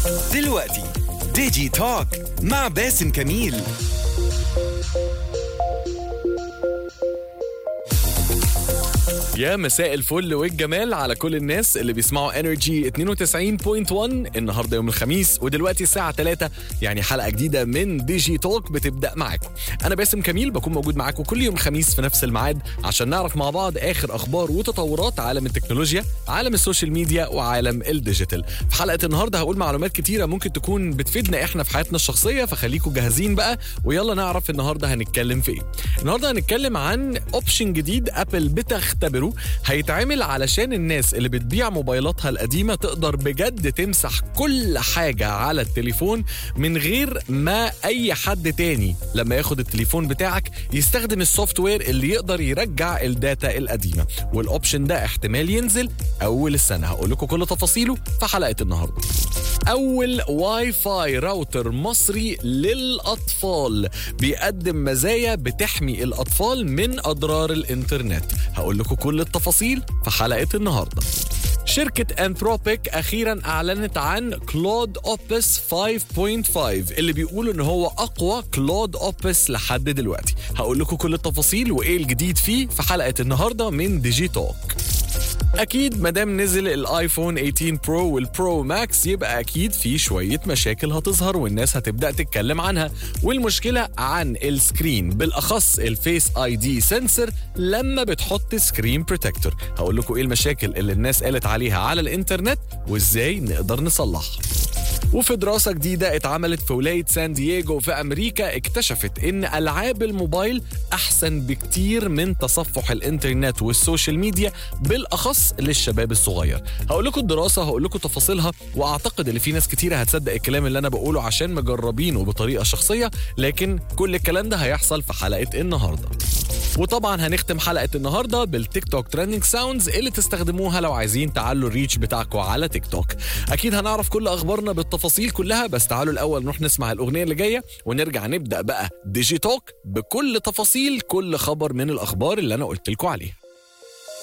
دلوقتي ديجي توك مع باسم كميل يا مساء الفل والجمال على كل الناس اللي بيسمعوا انرجي 92.1 النهارده يوم الخميس ودلوقتي الساعه 3 يعني حلقه جديده من ديجي توك بتبدا معاكم انا باسم كميل بكون موجود معاكم كل يوم خميس في نفس الميعاد عشان نعرف مع بعض اخر اخبار وتطورات عالم التكنولوجيا عالم السوشيال ميديا وعالم الديجيتال في حلقه النهارده هقول معلومات كتيره ممكن تكون بتفيدنا احنا في حياتنا الشخصيه فخليكم جاهزين بقى ويلا نعرف النهارده هنتكلم في ايه النهارده هنتكلم عن اوبشن جديد ابل بتختبره هيتعمل علشان الناس اللي بتبيع موبايلاتها القديمه تقدر بجد تمسح كل حاجه على التليفون من غير ما اي حد تاني لما ياخد التليفون بتاعك يستخدم السوفت وير اللي يقدر يرجع الداتا القديمه والاوبشن ده احتمال ينزل اول السنه هقول لكم كل تفاصيله في حلقه النهارده اول واي فاي راوتر مصري للاطفال بيقدم مزايا بتحمي الاطفال من اضرار الانترنت هقول لكم كل التفاصيل في حلقه النهارده شركة انثروبيك أخيرا أعلنت عن كلود أوبس 5.5 اللي بيقولوا إن هو أقوى كلود أوبس لحد دلوقتي هقول لكم كل التفاصيل وإيه الجديد فيه في حلقة النهاردة من ديجي توك اكيد مادام نزل الايفون 18 برو والبرو ماكس يبقى اكيد في شويه مشاكل هتظهر والناس هتبدا تتكلم عنها والمشكله عن السكرين بالاخص الفيس اي دي سنسور لما بتحط سكرين بروتكتور هقول لكم ايه المشاكل اللي الناس قالت عليها على الانترنت وازاي نقدر نصلحها وفي دراسة جديدة اتعملت في ولاية سان دييغو في أمريكا اكتشفت إن ألعاب الموبايل أحسن بكتير من تصفح الإنترنت والسوشيال ميديا بالأخص للشباب الصغير هقول لكم الدراسة هقول لكم تفاصيلها وأعتقد إن في ناس كتيرة هتصدق الكلام اللي أنا بقوله عشان مجربينه بطريقة شخصية لكن كل الكلام ده هيحصل في حلقة النهاردة وطبعا هنختم حلقه النهارده بالتيك توك ترending ساوندز اللي تستخدموها لو عايزين تعلوا الريتش بتاعكم على تيك توك اكيد هنعرف كل اخبارنا بالتفاصيل كلها بس تعالوا الاول نروح نسمع الاغنيه اللي جايه ونرجع نبدا بقى ديجي توك بكل تفاصيل كل خبر من الاخبار اللي انا قلت لكم عليها